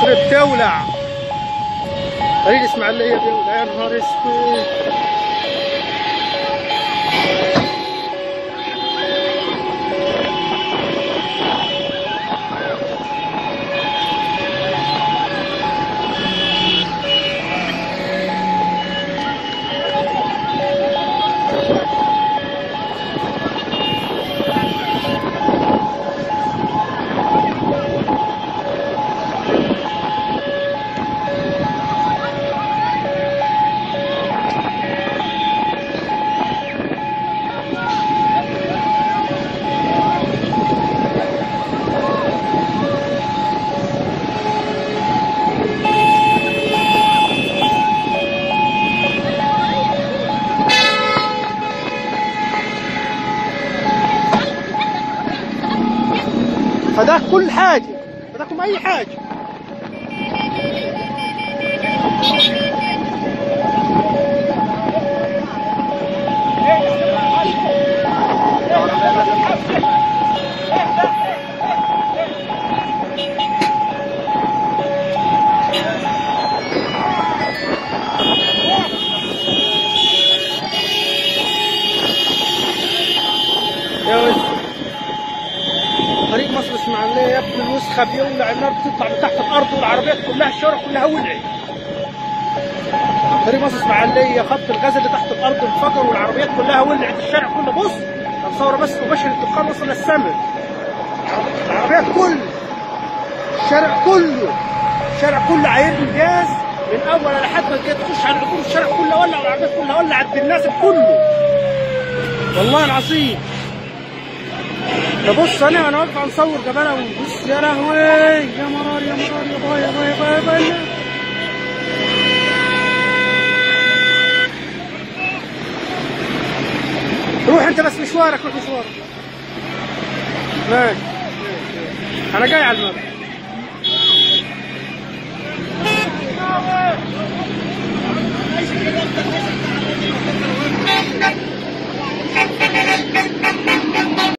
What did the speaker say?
مصر بتولع طريق الاسماعيليه بيولع يا نهار اسود فده كل حاجه فداكم اي حاجه يا ولد طريق مصر اسماعيليه يا ابن الوسخه بيولع النار بتطلع من تحت الارض والعربيات كلها الشارع كلها ولعت طريق مصر اسماعيليه خط الغاز اللي تحت الارض انفجر والعربيات كلها ولعت الشارع كله بص هتصور بس مباشر الدخان وصل للسماء العربيات كله الشارع كله الشارع كله عاير الجاز من اول لحد ما جيت تخش على العبور الشارع كله ولع والعربيات كلها ولعت بالناس كله والله العظيم ده بص انا انا واقف نصور جبانه وبص يا لهوي يا مرار يا مرار يا باي يا باي يا باي يا باي روح انت بس مشوارك روح مشوارك ماشي انا جاي على المبنى